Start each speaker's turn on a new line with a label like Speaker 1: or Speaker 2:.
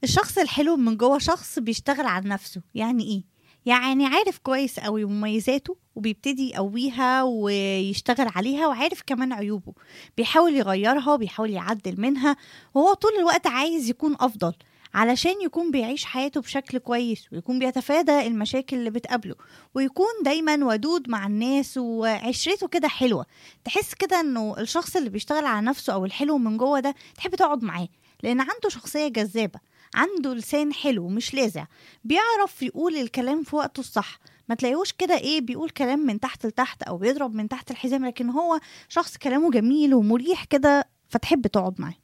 Speaker 1: الشخص الحلو من جوه شخص بيشتغل على نفسه يعني ايه يعني عارف كويس قوي مميزاته وبيبتدي يقويها ويشتغل عليها وعارف كمان عيوبه بيحاول يغيرها وبيحاول يعدل منها وهو طول الوقت عايز يكون افضل علشان يكون بيعيش حياته بشكل كويس ويكون بيتفادى المشاكل اللي بتقابله ويكون دايما ودود مع الناس وعشرته كده حلوة تحس كده انه الشخص اللي بيشتغل على نفسه او الحلو من جوه ده تحب تقعد معاه لان عنده شخصية جذابة عنده لسان حلو مش لاذع بيعرف يقول الكلام في وقته الصح ما تلاقيهوش كده ايه بيقول كلام من تحت لتحت او بيضرب من تحت الحزام لكن هو شخص كلامه جميل ومريح كده فتحب تقعد معاه